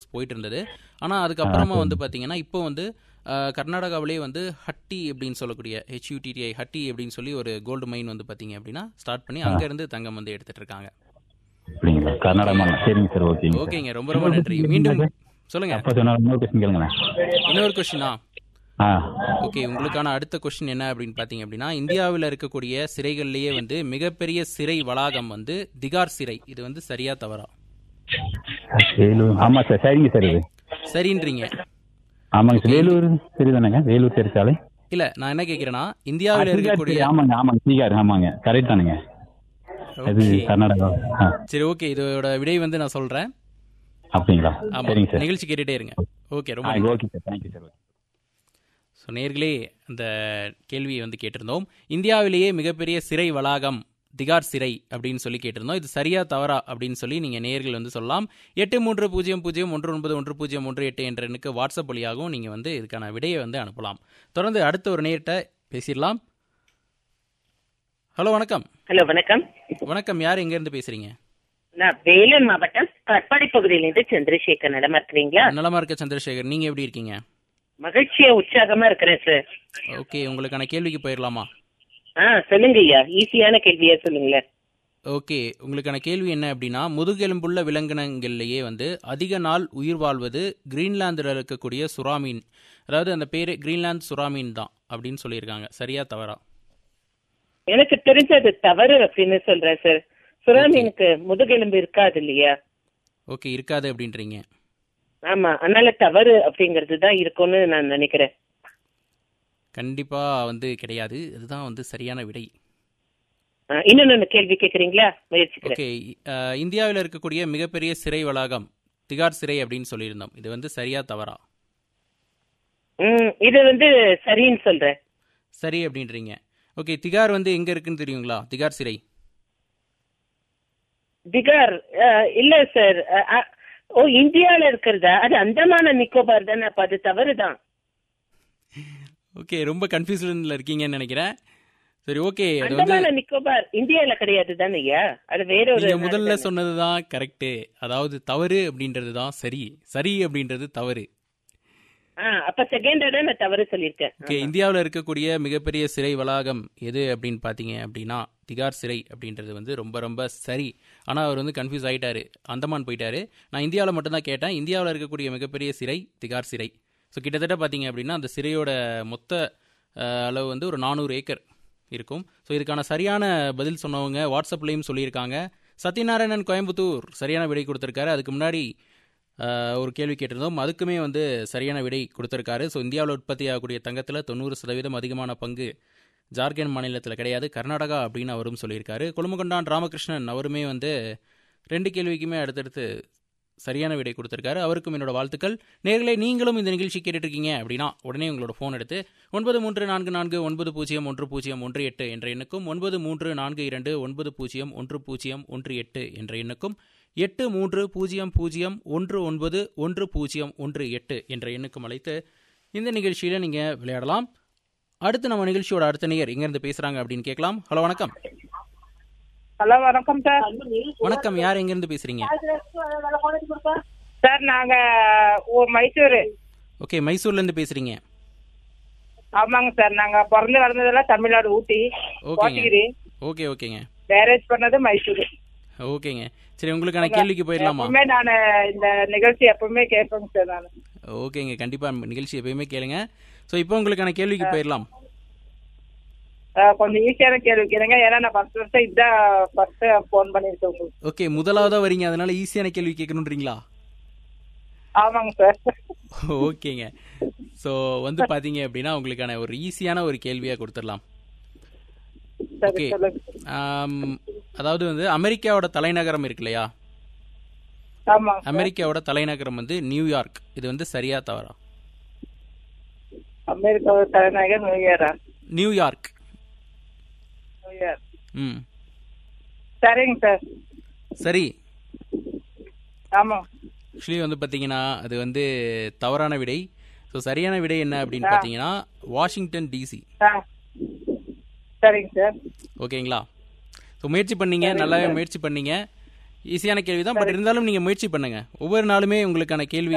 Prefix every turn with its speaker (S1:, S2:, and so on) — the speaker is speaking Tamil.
S1: போயிட்டு இருந்தது ஆனால் அதுக்கப்புறமா வந்து பார்த்தீங்கன்னா இப்போ வந்து அஹ், கர்நாடகாவிலே வந்து ஹட்டி அப்படின்னு சொல்லக்கூடிய ஹெச்யூடிடிஐ ஹட்டி அப்படின்னு சொல்லி ஒரு கோல்டு மைன் வந்து பார்த்தீங்க அப்படின்னா ஸ்டார்ட் பண்ணி அங்கேருந்து தங்கம் வந்து எடுத்துட்டு இருக்காங்க
S2: அப்படிங்களா கர்நாடகா மாநிலம் சரிங்க சார் ஓகேங்க
S1: ஓகேங்க ரொம்ப ரொம்ப நன்றி மீண்டும் சொல்லுங்க
S2: அப்பா சொன்னாலும் இன்னொரு கொஸ்டின் கேளுங்களேன்
S1: இன்னொரு கொஸ்டினா
S2: ஆ
S1: ஓகே உங்களுக்கான அடுத்த கொஸ்டின் என்ன அப்படின்னு பார்த்தீங்க அப்படின்னா இந்தியாவில் இருக்கக்கூடிய சிறைகள்லேயே வந்து மிகப்பெரிய சிறை வளாகம் வந்து திகார் சிறை இது வந்து சரியா தவறா
S2: வேலூர் ஆமா சார் சரிங்க சார் இது
S1: சரின்றீங்க
S2: ஆமாங்க சார் வேலூர் சரிதானேங்க வேலூர் சிறைச்சாலை
S1: இல்ல நான் என்ன கேக்குறேன்னா இந்தியாவில்
S2: ஆ,
S1: இருக்கக்கூடிய
S2: சரி, ஆமாங்க ஆமாங்க சீகார் ஆமாங்க கரெக்ட் தானுங்க அது
S1: Okay.
S2: கர்நாடகா ஆ
S1: சரி ஓகே இதோட விடை வந்து நான் சொல்றேன்
S2: அப்படிங்களா
S1: ஆமா
S2: சரிங்க சார்
S1: நிகழ்ச்சி கேட்டுட்டே இருங்க ஓகே ரொம்ப
S2: ஆ
S1: நன்றி.
S2: Okay sir thank you sir
S1: so நேர்களே அந்த கேள்வியை வந்து கேட்டிருந்தோம் இந்தியாவிலேயே மிகப்பெரிய சிறை வளாகம் திகார் சிறை அப்படின்னு சொல்லி கேட்டிருந்தோம் இது சரியா தவறா அப்படின்னு சொல்லி நீங்கள் நேர்கள் வந்து சொல்லலாம் எட்டு மூன்று பூஜ்ஜியம் பூஜ்ஜியம் ஒன்று ஒன்பது ஒன்று பூஜ்ஜியம் ஒன்று எட்டு என்ற எண்ணுக்கு வாட்ஸ்அப் வழியாகவும் நீங்கள் வந்து இதுக்கான விடையை வந்து அனுப்பலாம் தொடர்ந்து அடுத்த ஒரு நேர்கிட்ட பேசிடலாம் ஹலோ வணக்கம்
S3: ஹலோ வணக்கம்
S1: வணக்கம் யார் எங்கேருந்து பேசுறீங்க
S3: நான் வேலூர் மாவட்டம் கட்பாடி பகுதியிலிருந்து சந்திரசேகர் நலமா இருக்கிறீங்களா
S1: நலமா இருக்க சந்திரசேகர் நீங்கள் எப்படி இருக்கீங்க
S3: மகிழ்ச்சியா உற்சாகமா இருக்கிறேன் சார்
S1: ஓகே உங்களுக்கான கேள்விக்கு போயிடலாமா
S3: ஆ சொல்லுங்க ஐயா ஈஸியான கேள்வியா சொல்லுங்களேன்
S1: ஓகே உங்களுக்கான கேள்வி என்ன அப்படின்னா முதுகெலும்புள்ள விலங்கினங்கள்லேயே வந்து அதிக நாள் உயிர் வாழ்வது கிரீன்லாந்தில் இருக்கக்கூடிய சுறாமீன் அதாவது அந்த பேர் கிரீன்லாந்து சுறாமீன் தான் அப்படின்னு சொல்லியிருக்காங்க சரியா தவறா
S3: எனக்கு தெரிஞ்சது தவறு அப்படின்னு சொல்றேன் சார் சுறாமீனுக்கு முதுகெலும்பு இருக்காது இல்லையா
S1: ஓகே இருக்காது அப்படின்றீங்க
S3: ஆமா அதனால தவறு அப்படிங்கிறது தான் இருக்கும்னு நான் நினைக்கிறேன்
S1: கண்டிப்பாக வந்து கிடையாது இதுதான் வந்து சரியான விடை
S3: ஆ, இன்னொன்னு கேள்வி கேக்குறீங்களா முயற்சிக்கிறேன்
S1: ஓகே இந்தியாவில் இருக்கக்கூடிய மிகப்பெரிய சிறை வளாகம் திகார் சிறை அப்படின்னு சொல்லியிருந்தோம் இது வந்து சரியா தவறா
S3: ம் இது வந்து சரின்னு சொல்றேன்
S1: சரி அப்படின்றீங்க ஓகே திகார் வந்து எங்கே இருக்குன்னு தெரியுங்களா திகார் சிறை
S3: திகார் ஆ, இல்ல சார் ஆ, ஆ, ஓ இந்தியால இருக்கிறதா அது அந்தமான நிக்கோபார் தானே அப்ப அது தவறு தான்
S1: ஓகே ரொம்ப கன்ஃபியூஷனில் இருக்கீங்கன்னு நினைக்கிறேன் சரி ஓகே அது வந்து
S3: அந்தமான நிக்கோபார் இந்தியால கிடையாது தானே ஐயா அது வேற ஒரு
S1: நீங்க
S3: நாடு
S1: முதல்ல
S3: தானே.
S1: சொன்னதுதான் கரெக்ட் அதாவது தவறு அப்படின்றது தான் சரி சரி அப்படின்றது தவறு
S3: ஆ, அப்ப செகண்ட் நான் தவறு சொல்லியிருக்கேன்
S1: ஓகே இந்தியாவில் இருக்கக்கூடிய மிகப்பெரிய சிறை வளாகம் எது அப்படின்னு பார்த்தீங்க அப்படின்னா திகார் சிறை அப்படின்றது வந்து ரொம்ப ரொம்ப சரி ஆனால் அவர் வந்து கன்ஃபியூஸ் ஆயிட்டாரு அந்தமான் போயிட்டாரு நான் இந்தியாவில் மட்டும்தான் கேட்டேன் இந்தியாவில் இருக்கக்கூடிய மிகப்பெரிய சிறை திகார் சிறை ஸோ கிட்டத்தட்ட பார்த்தீங்க அப்படின்னா அந்த சிறையோட மொத்த அஹ், அளவு வந்து ஒரு நானூறு ஏக்கர் இருக்கும் ஸோ இதுக்கான சரியான பதில் சொன்னவங்க வாட்ஸ்அப்லேயும் சொல்லியிருக்காங்க சத்யநாராயணன் கோயம்புத்தூர் சரியான விடை கொடுத்துருக்காரு அதுக்கு முன்னாடி அஹ், ஒரு கேள்வி கேட்டிருந்தோம் அதுக்குமே வந்து சரியான விடை கொடுத்துருக்காரு ஸோ இந்தியாவில் உற்பத்தி ஆகக்கூடிய தங்கத்தில் தொண்ணூறு சதவீதம் அதிகமான பங்கு ஜார்க்கண்ட் மாநிலத்தில் கிடையாது கர்நாடகா அப்படின்னு அவரும் சொல்லியிருக்காரு கொழும்புகொண்டான் ராமகிருஷ்ணன் அவருமே வந்து ரெண்டு கேள்விக்குமே அடுத்தடுத்து சரியான விடை கொடுத்துருக்காரு அவருக்கும் என்னோட வாழ்த்துக்கள் நேர்களே நீங்களும் இந்த நிகழ்ச்சி கேட்டுட்டு இருக்கீங்க அப்படின்னா உடனே உங்களோட ஃபோன் எடுத்து ஒன்பது மூன்று நான்கு நான்கு ஒன்பது பூஜ்ஜியம் ஒன்று பூஜ்ஜியம் ஒன்று எட்டு என்ற எண்ணுக்கும் ஒன்பது மூன்று நான்கு இரண்டு ஒன்பது பூஜ்ஜியம் ஒன்று பூஜ்ஜியம் ஒன்று எட்டு என்ற எண்ணுக்கும் எட்டு மூன்று பூஜ்ஜியம் பூஜ்ஜியம் ஒன்று ஒன்பது ஒன்று பூஜ்ஜியம் ஒன்று எட்டு என்ற எண்ணுக்கும் அழைத்து இந்த நிகழ்ச்சியில் நீங்கள் விளையாடலாம் அடுத்து நம்ம நிகழ்ச்சியோட அடுத்த நேயர் எங்கேருந்து பேசுகிறாங்க அப்படின்னு கேட்கலாம் ஹலோ வணக்கம்
S4: ஹலோ வணக்கம் சார்
S1: வணக்கம் யார் எங்கேருந்து பேசுகிறீங்க
S4: சார் நாங்க ஊ- மைசூர்
S1: ஓகே மைசூர்லேருந்து பேசுகிறீங்க
S4: ஆமாங்க சார் நாங்க பிறந்து வளர்ந்ததெல்லாம் தமிழ்நாடு ஊட்டி
S1: ஓகேங்க
S4: கோத்தகிரி
S1: ஓகே ஓகேங்க
S4: மேரேஜ் பண்ணது மைசூர்
S1: ஓகேங்க சரி உங்களுக்கான கேள்விக்கு போயிடலாமா
S4: எப்பவுமே நான் இந்த நிகழ்ச்சி எப்பவுமே கேட்பேங்க சார் நான்
S1: ஓகேங்க கண்டிப்பாக நிகழ்ச்சி எப்பயுமே கேளுங்க ஸோ இப்போ உங்களுக்கான கேள்விக்கு போயிடலாம்
S4: கொஞ்சம் ஈஸியான கேள்வி கேளுங்க ஏன்னா நான் ஃபர்ஸ்ட் வருஷம் இதான் ஃபர்ஸ்ட் ஃபோன் பண்ணிருக்கேன் உங்களுக்கு
S1: ஓகே முதலாவதாக வரீங்க அதனால ஈஸியான கேள்வி கேட்கணுன்றீங்களா
S4: ஆமாங்க சார்
S1: ஓகேங்க ஸோ வந்து பார்த்தீங்க அப்படின்னா உங்களுக்கான ஒரு ஈஸியான ஒரு கேள்வியாக கொடுத்துடலாம்
S4: சரி
S1: ஓகே
S4: சொல்லுங்க
S1: ஆம், அதாவது வந்து அமெரிக்காவோட தலைநகரம் இருக்கு இல்லையா
S4: ஆமாங்க சார்.
S1: அமெரிக்காவோட தலைநகரம் வந்து நியூயார்க் இது வந்து சரியா தவறா
S4: அமெரிக்காவோட தலைநகர் நியூயாரா
S1: நியூயார்க்
S4: நியூயார்
S1: ம்
S4: சரிங்க சார்
S1: சரி
S4: ஆமா
S1: ஆக்சுவலி வந்து பார்த்தீங்கன்னா அது வந்து தவறான விடை ஸோ சரியான விடை என்ன அப்படின்னு பார்த்தீங்கன்னா வாஷிங்டன் டிசி
S4: ஆ சரிங்க சார்
S1: ஓகேங்களா ஸோ முயற்சி பண்ணீங்க நல்லாவே முயற்சி பண்ணீங்க ஈஸியான கேள்வி தான் பட் இருந்தாலும் நீங்கள் முயற்சி பண்ணுங்க ஒவ்வொரு நாளுமே உங்களுக்கான கேள்வி